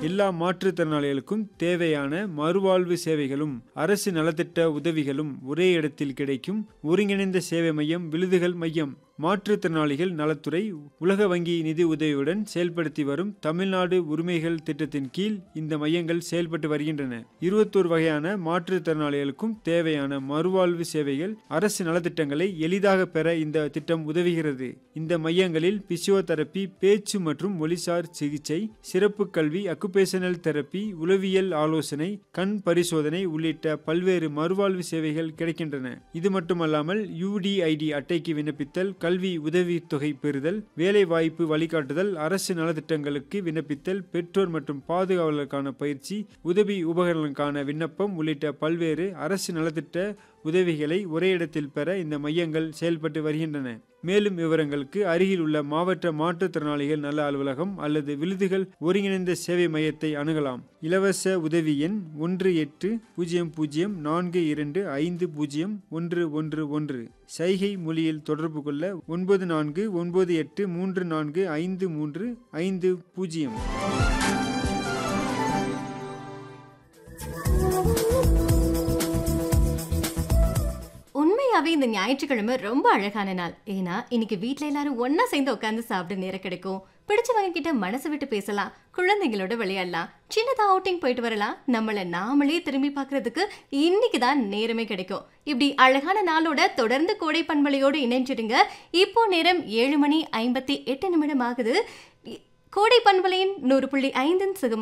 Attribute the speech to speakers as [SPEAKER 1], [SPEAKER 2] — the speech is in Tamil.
[SPEAKER 1] எல்லா மாற்றுத்திறனாளிகளுக்கும் தேவையான மறுவாழ்வு சேவைகளும் அரசு நலத்திட்ட உதவிகளும் ஒரே இடத்தில் கிடைக்கும் ஒருங்கிணைந்த சேவை மையம் விழுதுகள் மையம் மாற்றுத்திறனாளிகள் நலத்துறை உலக வங்கி நிதி உதவியுடன் செயல்படுத்தி வரும் தமிழ்நாடு உரிமைகள் திட்டத்தின் கீழ் இந்த மையங்கள் செயல்பட்டு வருகின்றன இருபத்தோரு வகையான மாற்றுத்திறனாளிகளுக்கும் தேவையான மறுவாழ்வு சேவைகள் அரசு நலத்திட்டங்களை எளிதாக பெற இந்த திட்டம் உதவுகிறது இந்த மையங்களில் பிசியோதெரப்பி பேச்சு மற்றும் மொழிசார் சிகிச்சை சிறப்பு கல்வி அக்குபேஷனல் தெரப்பி உளவியல் ஆலோசனை கண் பரிசோதனை உள்ளிட்ட பல்வேறு மறுவாழ்வு சேவைகள் கிடைக்கின்றன இது மட்டுமல்லாமல் யூடிஐடி அட்டைக்கு விண்ணப்பித்தல் கல்வி உதவித்தொகை பெறுதல் வேலை வாய்ப்பு வழிகாட்டுதல் அரசு நலத்திட்டங்களுக்கு விண்ணப்பித்தல் பெற்றோர் மற்றும் பாதுகாவலருக்கான பயிற்சி உதவி உபகரணங்களுக்கான விண்ணப்பம் உள்ளிட்ட பல்வேறு அரசு நலத்திட்ட உதவிகளை ஒரே இடத்தில் பெற இந்த மையங்கள் செயல்பட்டு வருகின்றன மேலும் விவரங்களுக்கு அருகில் உள்ள மாவட்ட மாற்றுத்திறனாளிகள் நல அலுவலகம் அல்லது விழுதுகள் ஒருங்கிணைந்த சேவை மையத்தை அணுகலாம் இலவச உதவி எண் ஒன்று எட்டு பூஜ்ஜியம் பூஜ்ஜியம் நான்கு இரண்டு ஐந்து பூஜ்ஜியம் ஒன்று ஒன்று ஒன்று சைகை மொழியில் தொடர்பு கொள்ள ஒன்பது நான்கு ஒன்பது எட்டு மூன்று நான்கு ஐந்து மூன்று ஐந்து பூஜ்ஜியம்
[SPEAKER 2] உண்மையாவே இந்த ஞாயிற்றுக்கிழமை ரொம்ப அழகான நாள் ஏன்னா இன்னைக்கு வீட்ல எல்லாரும் ஒண்ணா சேர்ந்து உட்காந்து சாப்பிட நேரம் கிடைக்கும் பிடிச்சவங்க கிட்ட மனசு விட்டு பேசலாம் குழந்தைங்களோட விளையாடலாம் சின்னதா அவுட்டிங் போயிட்டு வரலாம் நம்மள நாமளே திரும்பி பார்க்கிறதுக்கு இன்னைக்கு தான் நேரமே கிடைக்கும் இப்படி அழகான நாளோட தொடர்ந்து கோடை பண்பலையோடு இணைஞ்சிடுங்க இப்போ நேரம் ஏழு மணி ஐம்பத்தி எட்டு நிமிடம் ஆகுது கோடை பண்பலையின் நூறு புள்ளி ஐந்தின் சுகமா